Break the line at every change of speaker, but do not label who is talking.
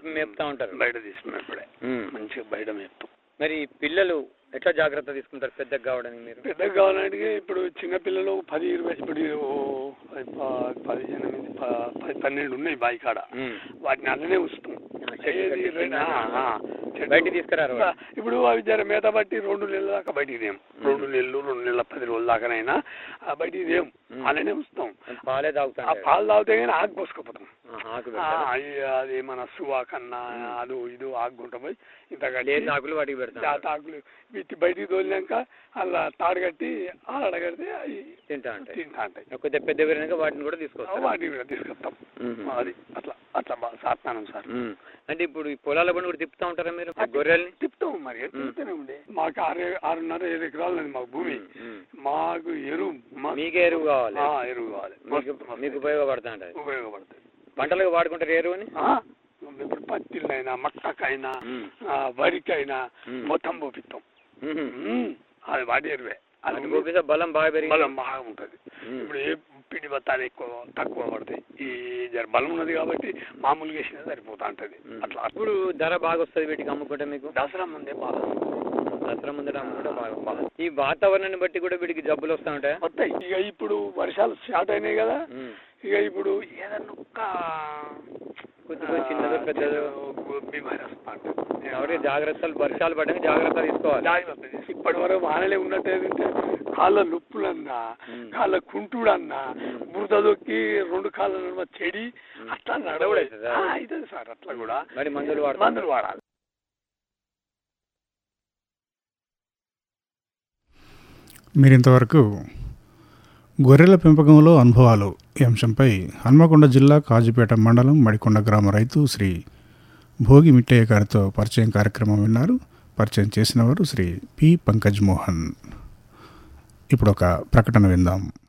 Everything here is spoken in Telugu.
మేపుతా ఉంటారు
బయట తీసుకున్నాం ఇప్పుడే
ఉమ్.
మంచిగా బయట మేపుతాం
మరి పిల్లలు ఎట్లా జాగ్రత్త తీసుకుంటారు పెద్దగా కావడానికి మీరు
పెద్దగా కావాలంటే ఇప్పుడు చిన్న పిల్లలు పది ఇరవై ఇప్పుడు ఓ పది ప- పది ఎనిమిది ప- పది పన్నెండు ఉన్నాయి బావి కాడ
ఉమ్.
వాటిని అలానే ఉంచుతాం
చెట్టు
ఏది
కట్టి
రెండు- ఆ, ఆ, చెట్టు.
బయటికి తీసుకురారు
ఇంకా ఇప్పుడు అవి జర మేత బట్టి రెండు నెలల దాకా బయటికి దేం రెండు నెలలు రెండు నెలల పది రోజుల దాకానైనా ఆ బయటికి దేం
ఉమ్.
అలానే ఉంచుతాం
పాలే
ఆ
తాగుతారు
పాలు తాగితే కానీ ఆకు పోసుకుపోతాం
ఆకు
ఆ,
పెడతారా?
అవి అది మన సువాకన్నా అది ఇది ఆగుంటా పోయి ఇంత కట్టి
లేని ఆకులు వాటికి
ఆ
పెడతారు
తాకులు వీటి బయటికి తోలినాక అలా తాడు కట్టి ఆడ కడితే అవి
తింటా ఉంటాయి
తింటా ఉంటాయి
కొద్దిగా పెద్ద పెరిగినాక వాటిని కూడా తీసుకొస్తారు
వాటిని కూడా తీసుకొస్తాం
ఉమ్.
అది అట్లా అట్లా బాగా సాత్నానం సార్
ఉమ్. అంటే ఇప్పుడు ఈ పొలాల బండి కూడా తిప్పుతా ఉంటారా మీరు గొర్రెల్ని
తిప్పుతాం మరి తిప్పుతూనే ఉండే మాకు ఆరు ఆరున్నర ఏడు ఎకరాలు ఉంది మాకు భూమి
ఉమ్, ఉమ్.
మాకు ఎరువు మా-
మీకే ఎరువు కావాలి
ఆ, ఎరువు కావాలి
మీకు
మస్తు, మస్తు
మీకు ఉపయోగపడతా ఉంటుంది
ఉపయోగపడుతుంది
పంటలకు వాడుకుంటారు ఎరువుని
ఆ, ఇప్పుడు పత్తిలైనా మక్కకైనా
ఉమ్.
ఆ, వరికైనా
ఉమ్.
మొత్తం పోపిస్తాం
ఉమ్.
ఉమ్, అది వాటి ఎరువే అది
అది పోపిస్తే బలం బాగా పెరిగి
బలం బాగా ఉంటుంది
ఉమ్.
ఇప్పుడు ఏ పిండి బత్తాలు ఎక్కువ తక్కువ పడతాయి ఈ జర బలం ఉన్నది కాబట్టి మామూలుగా వేసినా సరిపోతా ఉంటది
ఉమ్.
అట్లా
ఇప్పుడు ధర బాగా వస్తుంది వీటికి అమ్ముకుంటే మీకు
దసరా ముందే బాగా
దసరా ముందర అమ్ముకుంటే బాగా వస్తుంది. ఈ వాతావరణాన్ని బట్టి కూడా వీటికి జబ్బులు వస్తూ ఉంటాయా
వస్తాయి ఇక ఇప్పుడు వర్షాలు స్టార్ట్ అయినాయి కదా
ఉమ్.
ఇక ఇప్పుడు ఏదన్నా ఒక్క
కొద్దిగా చిన్నదో పెద్దదో
బీమారి వస్తా
కాబట్టి జాగ్రత్తలు వర్షాలు పడ్డాక జాగ్రత్త తీసుకోవాలి
జాగ్రత్త ఇప్పటి వరకు వానలే ఉన్నట్టే తింటే కాళ్ళ నొప్పులన్నా
ఉమ్.
కాళ్ళ కుంటుడన్నా బురద దొక్కి రెండు కాళ్ళ నడుమ చెడి అట్లా నడవలేదు
అవుతుందా?
అవుతుంది సార్ అట్లా కూడా
మరి మందులు వాడతారు
మందులు వాడాలి
మీరు ఇంతవరకు గొర్రెల పెంపకంలో అనుభవాలు ఈ అంశంపై హన్మకొండ జిల్లా కాజుపేట మండలం మడికొండ గ్రామ రైతు శ్రీ భోగి మిట్టయ్య గారితో పరిచయం కార్యక్రమం విన్నారు పరిచయం చేసినవారు శ్రీ పి పంకజ్ మోహన్ ఇప్పుడు ఒక ప్రకటన విందాం